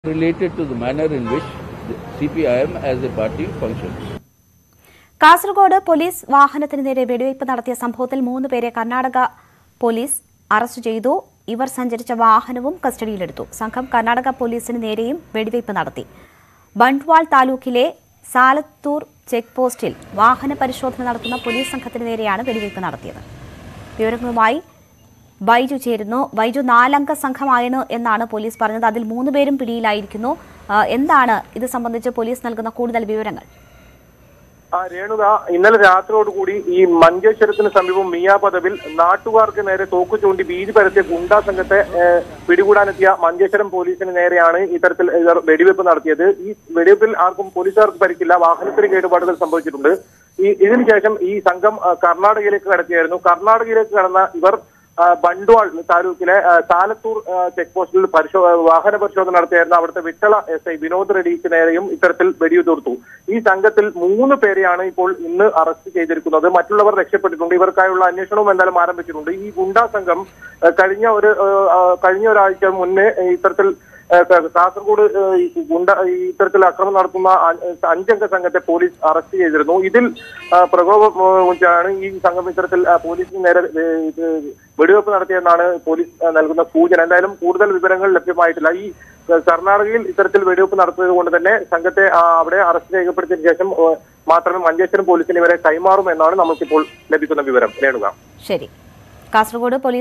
related to the manner in which the CPIM as a party functions. Kasaragod police വാഹനത്തിന് നേരെ വെടിവയ്പ് നടത്തിയ സംഭവത്തിൽ മൂന്ന് പേരെ കർണാടക പോലീസ് അറസ്റ്റ് ചെയ്തു ഇവർ സഞ്ചരിച്ച വാഹനവും കസ്റ്റഡിയിലെടുത്തു സംഘം കർണാടക പോലീസിന് നേരെയും വെടിവയ്പ് നടത്തി ബണ്ട്വാൾ താലൂക്കിലെ സാലത്തൂർ ചെക്ക് പോസ്റ്റിൽ വാഹന പരിശോധന നടത്തുന്ന പോലീസ് സംഘത്തിന് നേരെയാണ് വെടിവയ്പ് നടത്തിയത് വിവരങ്ങളുമായി ബൈജു ചേരുന്നു ബൈജു നാലംഗ സംഘമായിരുന്നു എന്നാണ് പോലീസ് പറഞ്ഞത് അതിൽ മൂന്ന് പേരും പിടിയിലായിരിക്കുന്നു ആ, എന്താണ് ഇത് സംബന്ധിച്ച് പോലീസ് നൽകുന്ന കൂടുതൽ വിവരങ്ങൾ ആ രേണുക ഇന്നലെ രാത്രിയോടുകൂടി ഈ മഞ്ചേശ്വരത്തിന് സമീപം മിയാപദവിൽ നാട്ടുകാർക്ക് നേരെ തോക്കു ചൂണ്ടി ഭീതി പരത്തിയ ഗുണ്ടാ സംഘത്തെ ഏഹ്, പിടികൂടാനെത്തിയ മഞ്ചേശ്വരം പോലീസിന് നേരെയാണ് ഇത്തരത്തിൽ ഇവർ വെടിവെപ്പ് നടത്തിയത് ഈ വെടിവെപ്പിൽ ആർക്കും പോലീസുകാർക്ക് പരിക്കില്ല വാഹനത്തിന് കേടുപാടുകൾ സംഭവിച്ചിട്ടുണ്ട് ഈ ഇതിനുശേഷം ഈ സംഘം ആ, കർണാടകയിലേക്ക് കടക്കുകയായിരുന്നു കർണാടകയിലേക്ക് കടന്ന ഇവർ ആ, ബണ്ട്വാൾ താലൂക്കിലെ ആ, സാലത്തൂർ ആ, ചെക്ക് പോസ്റ്റിൽ പരിശോ വാഹന പരിശോധന നടത്തിയായിരുന്നു അവിടുത്തെ വിട്ടള എസ് ഐ വിനോദ് റെഡ്ഡിക്ക് നേരെയും ഇത്തരത്തിൽ വെടിയുതിർത്തു ഈ സംഘത്തിൽ മൂന്ന് പേരെയാണ് ഇപ്പോൾ ഇന്ന് അറസ്റ്റ് ചെയ്തിരിക്കുന്നത് മറ്റുള്ളവർ രക്ഷപ്പെട്ടിട്ടുണ്ട് ഇവർക്കായുള്ള അന്വേഷണവും എന്തായാലും ആരംഭിച്ചിട്ടുണ്ട് ഈ ഗുണ്ടാ സംഘം ആ, കഴിഞ്ഞ ഒരു ആ, ആ, കഴിഞ്ഞ ഒരാഴ്ച മുന്നേ ഇത്തരത്തിൽ ആ, ക- കാസർഗോഡ് ആ, ഈ ഗുണ്ട ഈ ഇത്തരത്തിൽ അക്രമം നടത്തുന്ന അ- അഞ്ചംഗ സംഘത്തെ പോലീസ് അറസ്റ്റ് ചെയ്തിരുന്നു ഇതിൽ ആ, പ്രകോപമാണ് ഈ സംഘം ഇത്തരത്തിൽ ആ, പോലീസിന് നേരെ ഏ, ഇത് വെടിവെപ്പ് നടത്തിയെന്നാണ് പോലീസ് ആ, നൽകുന്ന സൂചന എന്തായാലും കൂടുതൽ വിവരങ്ങൾ ലഭ്യമായിട്ടില്ല ഈ ആ, കർണാടകയിൽ ഇത്തരത്തിൽ വെടിവെപ്പ് നടത്തിയത് കൊണ്ട് തന്നെ സംഘത്തെ ആ, അവിടെ അറസ്റ്റ് രേഖപ്പെടുത്തിയതിനു ശേഷം ആ, മാത്രമേ മഞ്ചേശ്വരം പോലീസിന് ഇവരെ കൈമാറുമെന്നാണ് നമുക്കിപ്പോൾ ലഭിക്കുന്ന വിവരം രേണുക ശരി കാസർഗോഡ് പോലീസ്